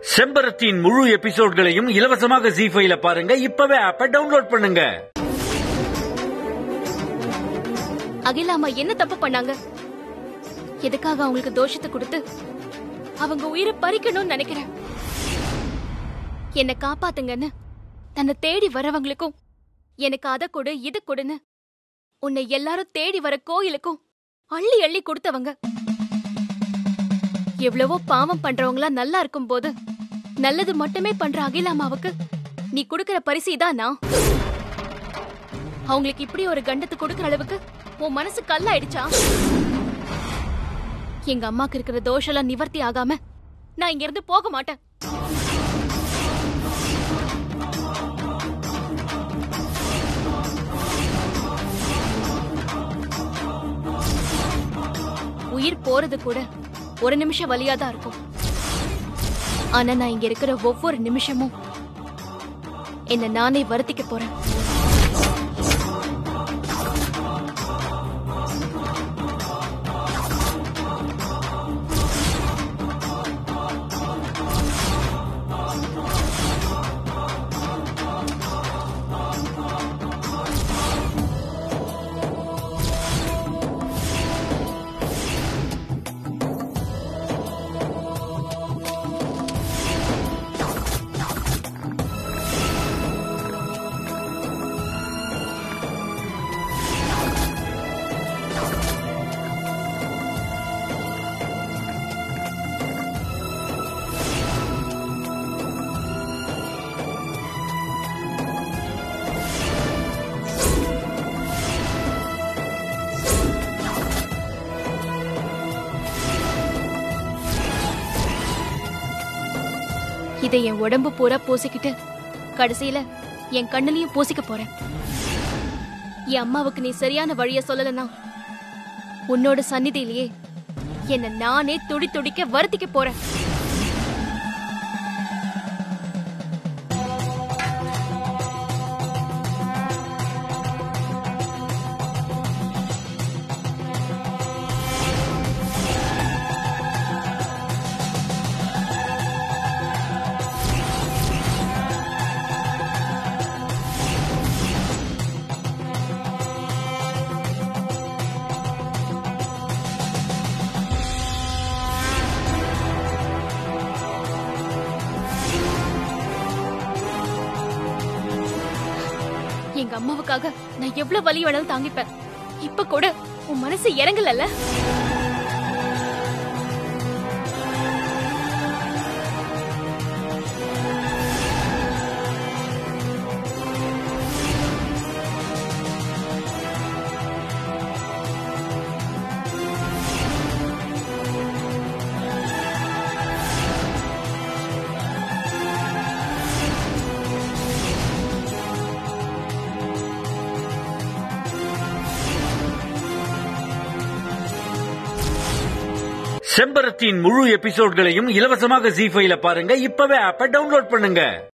செம்பரத்தின் முழு எபிசோட்களையும் இலவசமாக ஜி ஃபைல பாருங்க இப்பவே ஆப்ப டவுன்லோட் பண்ணுங்க அகிலாமா என்ன தப்பு பண்ணாங்க எதுக்காக அவங்களுக்கு தோஷத்தை கொடுத்து அவங்க உயிரை பறிக்கணும்னு நினைக்கிறேன் என்ன காப்பாத்துங்கன்னு தன்னை தேடி வரவங்களுக்கும் எனக்கு அதை கொடு இது கொடுன்னு உன்னை எல்லாரும் தேடி வர கோயிலுக்கும் அள்ளி அள்ளி கொடுத்தவங்க எவ்வளவோ பாவம் பண்றவங்களா நல்லா இருக்கும் போது நல்லது மட்டுமே பண்ற அகிலாமாவுக்கு நீ கொடுக்கிற பரிசு இதானா அவங்களுக்கு இப்படி ஒரு கண்டத்து கொடுக்கிற அளவுக்கு உன் மனசு கல்லாயிடுச்சா எங்க அம்மாக்கு இருக்கிற தோஷம்லாம் நிவர்த்தி ஆகாம நான் இங்க இருந்து போக மாட்டேன் உயிர் போறது கூட ஒரு நிமிஷம் வலியா தான் இருக்கும் ஆனா நான் இங்க இருக்கிற ஒவ்வொரு நிமிஷமும் என்ன நானே வருத்திக்க போறேன் இதை என் உடம்பு பூரா பூசிக்கிட்டு கடைசியில என் கண்ணுலயும் பூசிக்க போறேன் என் அம்மாவுக்கு நீ சரியான வழிய சொல்லலனா உன்னோட சந்நிதியிலேயே என்ன நானே துடி துடிக்க வருத்திக்க போறேன் எங்க அம்மாவுக்காக நான் எவ்வளவு வலி வேணாலும் தாங்கிப்பேன் இப்ப கூட உன் மனசு இறங்கலல்ல செம்பரத்தின் முழு எபிசோட்களையும் இலவசமாக ஜி ஃபைல பாருங்க இப்பவே ஆப்ப டவுன்லோட் பண்ணுங்க